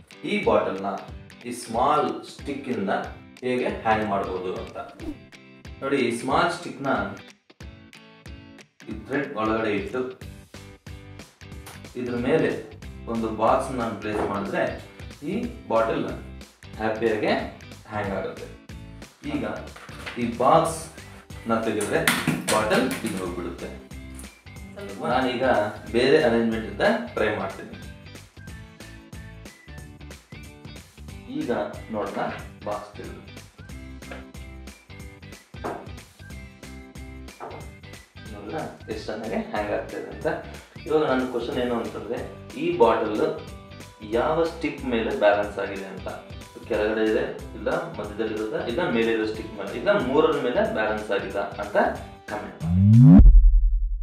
ಈ ಬಾಟಲ್ನ ಈ ಸ್ಮಾಲ್ ಸ್ಟಿಕ್ಕಿಂದ ಹೇಗೆ ಹ್ಯಾಂಗ್ ಮಾಡ್ಬೋದು ಅಂತ ನೋಡಿ ಈ ಸ್ಮಾಲ್ ಸ್ಟಿಕ್ನ ಈ ಥ್ರೆಡ್ ಒಳಗಡೆ ಇಟ್ಟು ಇದ್ರ ಮೇಲೆ ಒಂದು ಬಾಕ್ಸ್ ನಾನು ಪ್ಲೇಸ್ ಮಾಡಿದ್ರೆ ಈ ಬಾಟಲ್ ಹ್ಯಾಪಿಯಾಗೆ ಹ್ಯಾಂಗ್ ಆಗುತ್ತೆ ಈಗ ಈ ಬಾಕ್ಸ್ ನ ತೆಗೆದ್ರೆ ಬಾಟಲ್ ಇದು ಹೋಗ್ಬಿಡುತ್ತೆ ನಾನೀಗ ಬೇರೆ ಅರೇಂಜ್ಮೆಂಟ್ ಇಂದ ಟ್ರೈ ಮಾಡ್ತೀನಿ ಈಗ ನೋಡೋಣ ಬಾಕ್ಸ್ ತೆಗೆದು ನೋಡಿದ್ರ ಎಷ್ಟು ಚೆನ್ನಾಗಿ ಹ್ಯಾಂಗ್ ಆಗ್ತಿದೆ ಅಂತ ಇವಾಗ ನನ್ನ ಕ್ವಶನ್ ಏನು ಅಂತಂದ್ರೆ ಈ ಬಾಟಲ್ ಯಾವ ಸ್ಟಿಕ್ ಮೇಲೆ ಬ್ಯಾಲೆನ್ಸ್ ಆಗಿದೆ ಅಂತ ಕೆಳಗಡೆ ಇದೆ ಇಲ್ಲ ಮಧ್ಯದಲ್ಲಿರೋದ ಇಲ್ಲ ಮೇಲೆ ಇರೋ ಸ್ಟಿಕ್ ಮೇಲೆ ಇಲ್ಲ ಮೂರರ ಮೇಲೆ ಬ್ಯಾಲೆನ್ಸ್ ಆಗಿದೆ ಅಂತ ಕಮೆಂಟ್